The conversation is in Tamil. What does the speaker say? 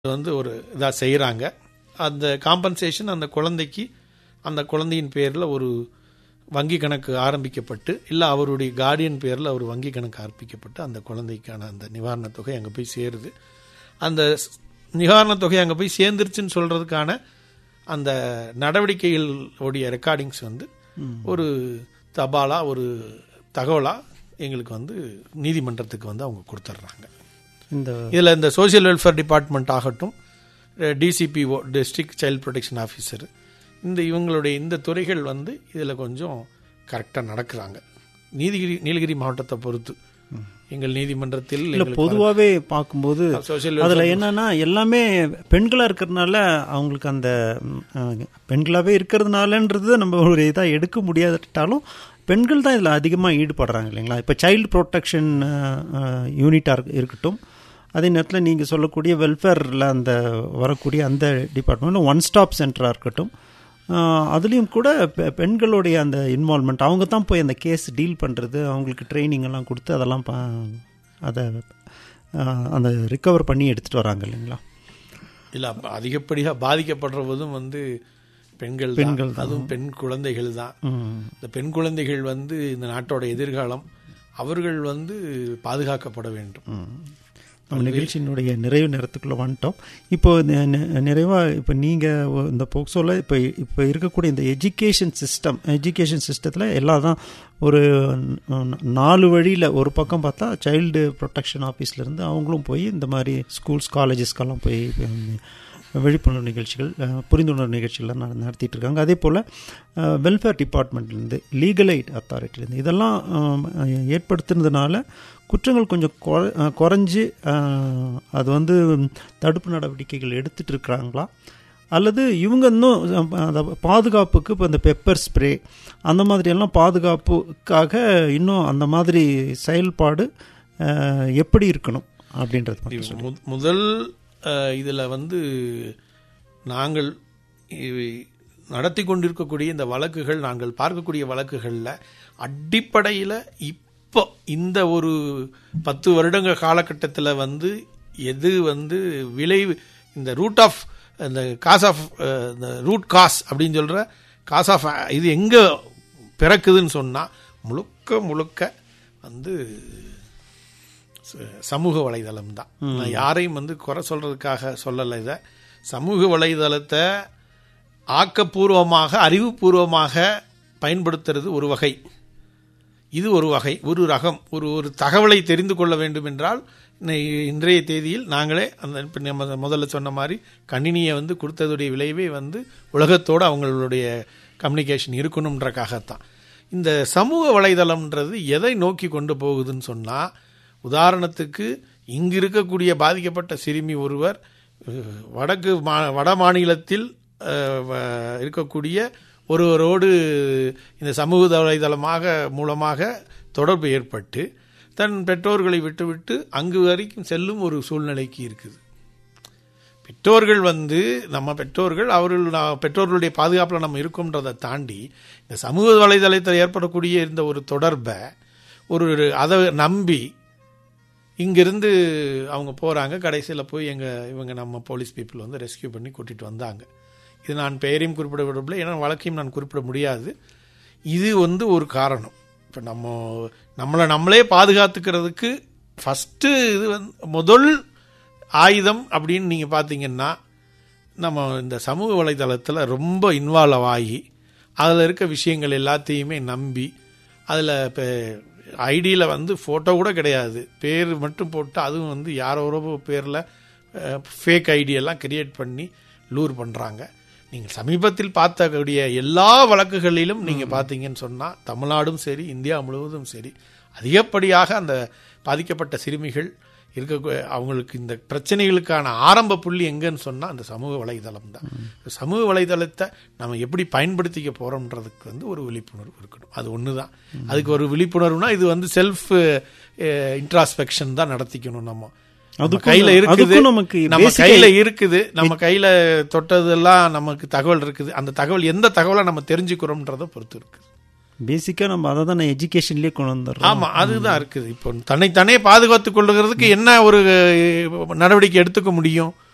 வந்து ஒரு இதாக செய்கிறாங்க அந்த காம்பன்சேஷன் அந்த குழந்தைக்கு அந்த குழந்தையின் பேரில் ஒரு வங்கி கணக்கு ஆரம்பிக்கப்பட்டு இல்லை அவருடைய கார்டியன் பேரில் ஒரு வங்கி கணக்கு ஆரம்பிக்கப்பட்டு அந்த குழந்தைக்கான அந்த நிவாரணத் தொகை அங்கே போய் சேருது அந்த ஸ்- நிவாரணத் தொகை அங்கே போய் சேர்ந்துருச்சுன்னு சொல்கிறதுக்கான அந்த நடவடிக்கைகள் உடைய ரெக்கார்டிங்ஸ் வந்து ஒரு தபாலா ஒரு தகவலா எங்களுக்கு வந்து நீதிமன்றத்துக்கு வந்து அவங்க கொடுத்துட்றாங்க இந்த இதில் இந்த சோஷியல் வெல்ஃபேர் டிபார்ட்மெண்ட் ஆகட்டும் DCPO district child protection officer இந்த இவங்களுடைய இந்த துறைகள் வந்து இதில் கொஞ்சம் கரெக்டாக நடக்கிறாங்க நீதிகிரி நீலகிரி மாவட்டத்தை பொறுத்து எங்கள் நீதிமன்றத்தில் இல்ல பொதுவாகவே பார்க்கும்போது சோஷியல் அதுல என்னன்னா எல்லாமே பெண்களா இருக்கிறதுனால அவங்களுக்கு அந்த ம், அஹ், பெண்களாவே இருக்கிறதுனாலன்றது நம்ம ஒரு இதா எடுக்க முடியாட்டாலும் பெண்கள் தான் இதுல அதிகமா ஈடுபடுறாங்க இல்லைங்களா இப்ப சைல்டு ப்ரொடெக்ஷன் யூனிட்டா இருக்கட்டும் அதே நேரத்தில் நீங்கள் சொல்லக்கூடிய வெல்ஃபேரில் அந்த வரக்கூடிய அந்த டிபார்ட்மெண்ட் ஒன் ஸ்டாப் சென்டராக இருக்கட்டும் ஆஹ் அதுலேயும் கூட பெ- பெண்களுடைய அந்த இன்வால்மெண்ட் அவங்க தான் போய் அந்த கேஸ் டீல் பண்ணுறது அவங்களுக்கு ட்ரைனிங் எல்லாம் கொடுத்து அதெல்லாம் பா அதை ஆஹ் அந்த ரிகவர் பண்ணி எடுத்துகிட்டு வராங்க இல்லைங்களா இல்லை அதிகப்படியாக பாதிக்கப்படுறதும் வந்து பெண்கள் பெண்கள் தான் அதுவும் பெண் குழந்தைகள் தான் ம். இந்த பெண் குழந்தைகள் வந்து இந்த நாட்டோட எதிர்காலம் அவர்கள் வந்து பாதுகாக்கப்பட வேண்டும் நம்ம நிகழ்ச்சியினுடைய நிறைவு நேரத்துக்குள்ளே வந்துட்டோம் இப்போ நி- நி- நிறைவா இப்போ நீங்கள் இந்த போக்சோவில் இப்போ இப்போ இருக்கக்கூடிய இந்த எஜுகேஷன் சிஸ்டம் எஜுகேஷன் சிஸ்டத்தில் எல்லாம் தான் ஒரு ந- நாலு வழியில் ஒரு பக்கம் பார்த்தா சைல்டு ப்ரொடெக்ஷன் ஆஃபீஸ்லேருந்து அவங்களும் போய் இந்த மாதிரி ஸ்கூல்ஸ் காலேஜஸ்க்கெல்லாம் போய் உம், விழிப்புணர்வு நிகழ்ச்சிகள் அஹ், புரிந்துணர்வு நிகழ்ச்சிகள்லாம் நட- நடத்திட்டு இருக்காங்க அதே போல் வெல்ஃபேர் டிபார்ட்மெண்ட்லேருந்து லீகல் எய்ட் அத்தாரிட்டிலேருந்து இதெல்லாம் அஹ், ஏற்படுத்துனதுனால குற்றங்கள் கொஞ்சம் குற- அஹ், குறைஞ்சு அஹ், அது வந்து தடுப்பு நடவடிக்கைகள் எடுத்துட்டு இருக்கிறாங்களா அல்லது இவங்க இன்னும் அஹ், அந்த பாதுகாப்புக்கு இப்போ இந்த பெப்பர் ஸ்ப்ரே அந்த மாதிரியெல்லாம் பாதுகாப்புக்காக இன்னும் அந்த மாதிரி செயல்பாடு அஹ், எப்படி இருக்கணும் அப்படின்றது மட்டும் சொல்லுங்க. மு- முதல் அஹ், இதுல வந்து நாங்கள் இ- நடத்தி கொண்டிருக்கக்கூடிய இந்த வழக்குகள் நாங்கள் பார்க்கக்கூடிய வழக்குகளில் அடிப்படையில் இப்போ இந்த ஒரு பத்து வருடங்க காலகட்டத்தில் வந்து எது வந்து விளைவு இந்த ரூட் ஆஃப் இந்த காஸ் ஆஃப் இந்த ரூட் காஸ் அப்படின்னு சொல்கிற காஸ் ஆஃப் இது எங்கே பிறக்குதுன்னு சொன்னால் முழுக்க முழுக்க வந்து ச- சமூக வலைதளம் தான் நான் யாரையும் வந்து குறை சொல்றதுக்காக சொல்லலை இதை சமூக வலைதளத்தை ஆக்கப்பூர்வமாக அறிவுபூர்வமாக பயன்படுத்துறது ஒரு வகை இது ஒரு வகை ஒரு ரகம் ஒரு ஒரு தகவலை தெரிந்து கொள்ள வேண்டும் என்றால் இன்னை- இன்றைய தேதியில் நாங்களே அந்த இப்ப நம்ம முதல்ல சொன்ன மாதிரி கணினியை வந்து கொடுத்ததுடைய விளைவே வந்து உலகத்தோடு அவங்களுடைய கம்யூனிகேஷன் இருக்கணுன்றக்காகத்தான் இந்த சமூக வலைதளம்ன்றது எதை நோக்கி கொண்டு போகுதுன்னு சொன்னால் உதாரணத்துக்கு இங்கு இருக்கக்கூடிய பாதிக்கப்பட்ட சிறுமி ஒருவர் அஹ், வடக்கு மா வட மாநிலத்தில் அஹ், வ- இருக்கக்கூடிய ஒருவரோடு இந்த சமூக வலைதளமாக மூலமாக தொடர்பு ஏற்பட்டு தன் பெற்றோர்களை விட்டுவிட்டு அங்கு வரைக்கும் செல்லும் ஒரு சூழ்நிலைக்கு இருக்குது பெற்றோர்கள் வந்து நம்ம பெற்றோர்கள் அவர்கள் நான் பெற்றோர்களுடைய பாதுகாப்பில் நம்ம இருக்கோம்ன்றதை தாண்டி இந்த சமூக வலைதளத்தில் ஏற்படக்கூடிய இந்த ஒரு தொடர்பை ஒரு அதை நம்பி இங்கிருந்து அவங்க போகிறாங்க கடைசியில் போய் எங்கள் இவங்க நம்ம போலீஸ் பீப்புள் வந்து ரெஸ்கியூ பண்ணி கூட்டிகிட்டு வந்தாங்க இது நான் பெயரையும் குறிப்பிட விடவில்லை ஏன்னா வழக்கையும் நான் குறிப்பிட முடியாது இது வந்து ஒரு காரணம் இப்போ நம்ம நம்மளை நம்மளே பாதுகாத்துக்கிறதுக்கு ஃபஸ்ட்டு இது வந்து முதல் ஆயுதம் அப்படின்னு நீங்கள் பார்த்தீங்கன்னா நம்ம இந்த சமூக வலைதளத்தில் ரொம்ப இன்வால்வ் ஆகி அதில் இருக்க விஷயங்கள் எல்லாத்தையுமே நம்பி அதில் இப்போ ஐடியில் வந்து ஃபோட்டோ கூட கிடையாது பேர் மட்டும் போட்டு அதுவும் வந்து யாரோ பேரில் ஃபேக் ஐடியெல்லாம் கிரியேட் பண்ணி லூர் பண்ணுறாங்க நீங்கள் சமீபத்தில் பார்த்தக்கூடிய எல்லா வழக்குகளிலும் நீங்கள் பார்த்தீங்கன்னு சொன்னால் தமிழ்நாடும் சரி இந்தியா முழுவதும் சரி அதிகப்படியாக அந்த பாதிக்கப்பட்ட சிறுமிகள் இருக்க அவங்களுக்கு இந்த பிரச்சனைகளுக்கான ஆரம்ப புள்ளி எங்கன்னு சொன்னால் அந்த சமூக வலைதளம் தான் சமூக வலைதளத்தை நம்ம எப்படி பயன்படுத்திக்க போகிறோம்ன்றதுக்கு வந்து ஒரு விழிப்புணர்வு இருக்கணும் அது ஒன்று தான் அதுக்கு ஒரு விழிப்புணர்வுனா இது வந்து செல்ஃப் இன்ட்ராஸ்பெக்ஷன் தான் நடத்திக்கணும் நம்ம நம்ம அதுக்கும் கையில இருக்குது அதுக்கும் நமக்கு நம்ம basic- கையில இருக்குது நம்ம கையில தொட்டதெல்லாம் நமக்கு தகவல் இருக்குது அந்த தகவல் எந்த தகவலை நம்ம தெரிஞ்சுக்கிறோம்ன்றத பொறுத்து இருக்குது பேசிக்காக நம்ம அதை தான் எஜுகேஷன்லேயே கொண்டு வந்துடுறோம் ஆமா அதுதான் இருக்குது இப்போ தன்னைத்தானே பாதுகாத்துக் கொள்ளுகிறதுக்கு என்ன ஒரு அஹ், நடவடிக்கை எடுத்துக்க முடியும்